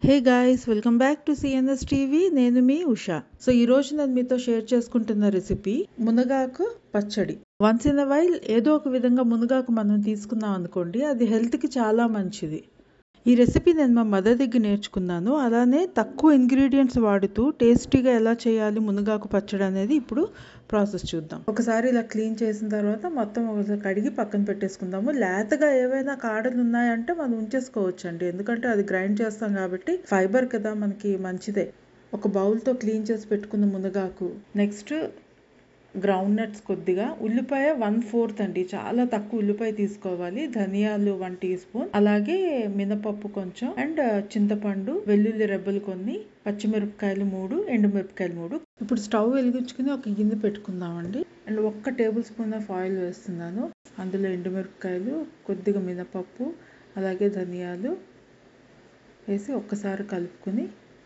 hey guys welcome back to CNS TV నేను మీ Usha so ఈ రోజు నేను మీతో షేర్ చేసుకుంటున్న రెసిపీ మునగాకు పచ్చడి వన్స్ ఇన్ అ వైల్ ఏదో ఒక విధంగా మునగాకు మనం తీసుకున్నాం అనుకోండి అది హెల్త్కి చాలా మంచిది ఈ రెసిపీ నేను మా మదర్ దగ్గర నేర్చుకున్నాను అలానే తక్కువ ఇంగ్రీడియంట్స్ వాడుతూ టేస్టీగా ఎలా చేయాలి మునగాకు పచ్చడి అనేది ఇప్పుడు ప్రాసెస్ చూద్దాం ఒకసారి ఇలా క్లీన్ చేసిన తర్వాత మొత్తం ఒకసారి కడిగి పక్కన పెట్టేసుకుందాము లేతగా ఏవైనా కాడలు ఉన్నాయంటే మనం ఉంచేసుకోవచ్చు అండి ఎందుకంటే అది గ్రైండ్ చేస్తాం కాబట్టి ఫైబర్ కదా మనకి మంచిదే ఒక బౌల్తో క్లీన్ చేసి పెట్టుకున్న మునగాకు నెక్స్ట్ గ్రౌండ్ నట్స్ కొద్దిగా ఉల్లిపాయ వన్ ఫోర్త్ అండి చాలా తక్కువ ఉల్లిపాయ తీసుకోవాలి ధనియాలు వన్ టీ స్పూన్ అలాగే మినపప్పు కొంచెం అండ్ చింతపండు వెల్లుల్లి రెబ్బలు కొన్ని పచ్చిమిరపకాయలు మూడు ఎండుమిరపకాయలు మూడు ఇప్పుడు స్టవ్ వెలిగించుకుని ఒక గిన్నె పెట్టుకుందామండి అండ్ ఒక్క టేబుల్ స్పూన్ ఆఫ్ ఆయిల్ వేస్తున్నాను అందులో ఎండుమిరపకాయలు కొద్దిగా మినపప్పు అలాగే ధనియాలు వేసి ఒక్కసారి కలుపుకొని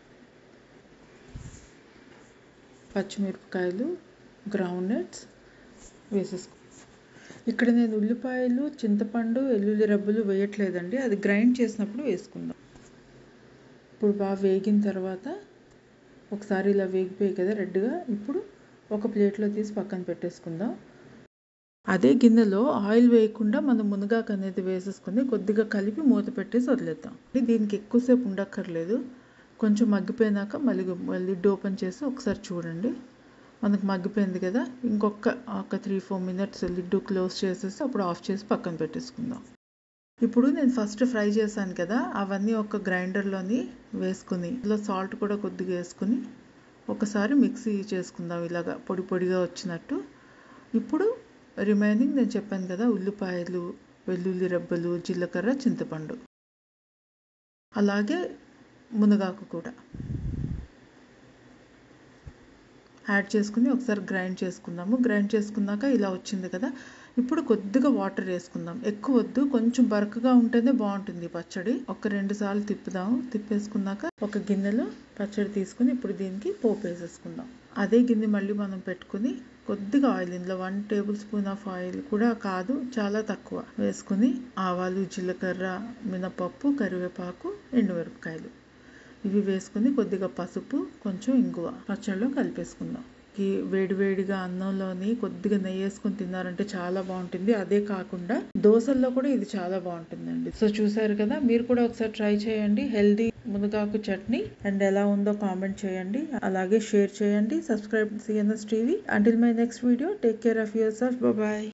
పచ్చిమిరపకాయలు గ్రౌండ్ నట్స్ వేసేసుకో ఇక్కడ నేను ఉల్లిపాయలు చింతపండు వెల్లుల్లి రబ్బలు వేయట్లేదండి అది గ్రైండ్ చేసినప్పుడు వేసుకుందాం ఇప్పుడు బాగా వేగిన తర్వాత ఒకసారి ఇలా వేగిపోయి కదా రెడ్గా ఇప్పుడు ఒక ప్లేట్లో తీసి పక్కన పెట్టేసుకుందాం అదే గిన్నెలో ఆయిల్ వేయకుండా మనం మునగాకు అనేది వేసేసుకొని కొద్దిగా కలిపి మూత పెట్టేసి వదిలేద్దాం దీనికి ఎక్కువసేపు ఉండక్కర్లేదు కొంచెం మగ్గిపోయినాక మళ్ళీ లిడ్ ఓపెన్ చేసి ఒకసారి చూడండి మనకు మగ్గిపోయింది కదా ఇంకొక ఒక three four minutes lid close చేసేసి అప్పుడు ఆఫ్ చేసి పక్కన పెట్టేసుకుందాం ఇప్పుడు నేను ఫస్ట్ ఫ్రై చేశాను కదా అవన్నీ ఒక గ్రైండర్లోని వేసుకుని ఇలా సాల్ట్ కూడా కొద్దిగా వేసుకుని ఒకసారి మిక్సీ చేసుకుందాం ఇలాగా పొడి పొడిగా వచ్చినట్టు ఇప్పుడు రిమైనింగ్ నేను చెప్పాను కదా ఉల్లిపాయలు వెల్లుల్లి రెబ్బలు జీలకర్ర చింతపండు అలాగే మునగాకు కూడా యాడ్ చేసుకుని ఒకసారి గ్రైండ్ చేసుకుందాము గ్రైండ్ చేసుకున్నాక ఇలా వచ్చింది కదా ఇప్పుడు కొద్దిగా వాటర్ వేసుకుందాం ఎక్కువ వద్దు కొంచెం బరకగా ఉంటేనే బాగుంటుంది పచ్చడి ఒక రెండు సార్లు తిప్పుదాం తిప్పేసుకున్నాక ఒక గిన్నెలో పచ్చడి తీసుకుని ఇప్పుడు దీనికి పోపు వేసేసుకుందాం అదే గిన్నె మళ్ళీ మనం పెట్టుకుని కొద్దిగా ఆయిల్ ఇందులో one tablespoon of oil కూడా కాదు చాలా తక్కువ వేసుకుని ఆవాలు జీలకర్ర మినపప్పు కరివేపాకు ఎండుమిరపకాయలు ఇవి వేసుకుని కొద్దిగా పసుపు కొంచెం ఇంగువ పచ్చడిలో కలిపేసుకుందాం ఈ వేడివేడిగా అన్నంలోని కొద్దిగా నెయ్యి వేసుకుని తిన్నారంటే చాలా బాగుంటుంది అదే కాకుండా దోశల్లో కూడా ఇది చాలా బాగుంటుందండి సో చూసారు కదా మీరు కూడా ఒకసారి ట్రై చేయండి హెల్దీ మునగాకు చట్నీ అండ్ ఎలా ఉందో కామెంట్ చేయండి అలాగే షేర్ చేయండి subscribe CNS TV until my next video take care of yourself bye